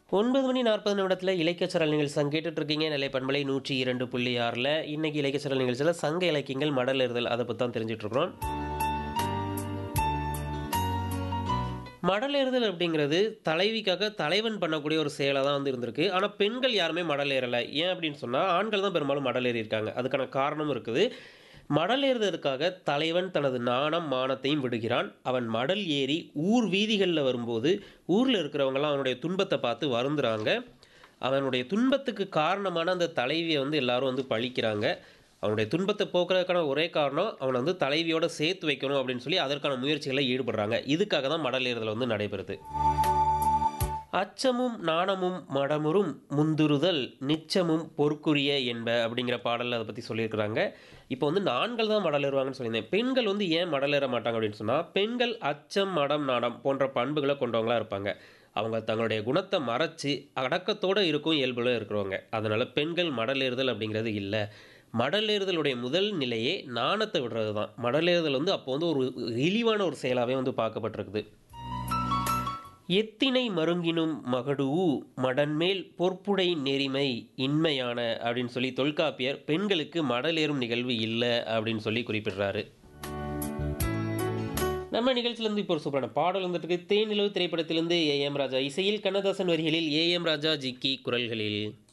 ஒன்பது மணி நாற்பது நிமிடத்தில் இலக்கியச்சரல் நிகழ்ச்சி கேட்டுட்டு இருக்கீங்க நிலை பண்பலை நூற்றி இரண்டு புள்ளி ஆறில் இன்னைக்கு இலக்கியச்சரல் நிகழ்ச்சியில் சங்க இலக்கியங்கள் மடலேறுதல் அதை பற்றி தான் தெரிஞ்சுட்டு இருக்கிறோம் மடலேறுதல் அப்படிங்கிறது தலைவிக்காக தலைவன் பண்ணக்கூடிய ஒரு செயலாக தான் வந்து இருந்திருக்கு ஆனால் பெண்கள் யாருமே மடலேறலை ஏன் அப்படின்னு சொன்னால் ஆண்கள் தான் பெரும்பாலும் மடலேறி இருக்காங்க அதுக்கான காரணமும் இருக்குது மடலேறுதற்காக தலைவன் தனது நாணம் மானத்தையும் விடுகிறான் அவன் மடல் ஏறி ஊர் வீதிகளில் வரும்போது ஊரில் இருக்கிறவங்கலாம் அவனுடைய துன்பத்தை பார்த்து வருந்துறாங்க அவனுடைய துன்பத்துக்கு காரணமான அந்த தலைவியை வந்து எல்லாரும் வந்து பழிக்கிறாங்க அவனுடைய துன்பத்தை போக்குறதுக்கான ஒரே காரணம் அவனை வந்து தலைவியோட சேர்த்து வைக்கணும் அப்படின்னு சொல்லி அதற்கான முயற்சிகளை ஈடுபடுறாங்க இதுக்காக தான் மடலேறுதல் வந்து நடைபெறுது அச்சமும் நாணமும் மடமுறும் முந்துறுதல் நிச்சமும் பொறுக்குரிய என்ப அப்படிங்கிற பாடலில் அதை பற்றி சொல்லியிருக்கிறாங்க இப்போ வந்து ஆண்கள் தான் மடலேறுவாங்கன்னு சொல்லியிருந்தேன் பெண்கள் வந்து ஏன் மடலேற மாட்டாங்க அப்படின்னு சொன்னால் பெண்கள் அச்சம் மடம் நாடம் போன்ற பண்புகளை கொண்டவங்களா இருப்பாங்க அவங்க தங்களுடைய குணத்தை மறைச்சு அடக்கத்தோடு இருக்கும் இயல்புல இருக்கிறவங்க அதனால் பெண்கள் மடலேறுதல் அப்படிங்கிறது இல்லை மடலேறுதலுடைய முதல் நிலையே நாணத்தை விடுறது தான் மடலேறுதல் வந்து அப்போ வந்து ஒரு இழிவான ஒரு செயலாகவே வந்து பார்க்கப்பட்டிருக்குது எத்தினை மருங்கினும் மகடுவு மடன்மேல் பொற்புடை நெறிமை இன்மையான அப்படின்னு சொல்லி தொல்காப்பியர் பெண்களுக்கு மடலேறும் நிகழ்வு இல்லை அப்படின்னு சொல்லி குறிப்பிடுறாரு நம்ம நிகழ்ச்சியிலேருந்து இப்போ ஒரு சூப்பரான பாடல் வந்துட்டு இருக்கு தேனிலவு திரைப்படத்திலிருந்து ஏ எம் ராஜா இசையில் கண்ணதாசன் வரிகளில் ஏ எம் ராஜா ஜிக்கி குரல்களில்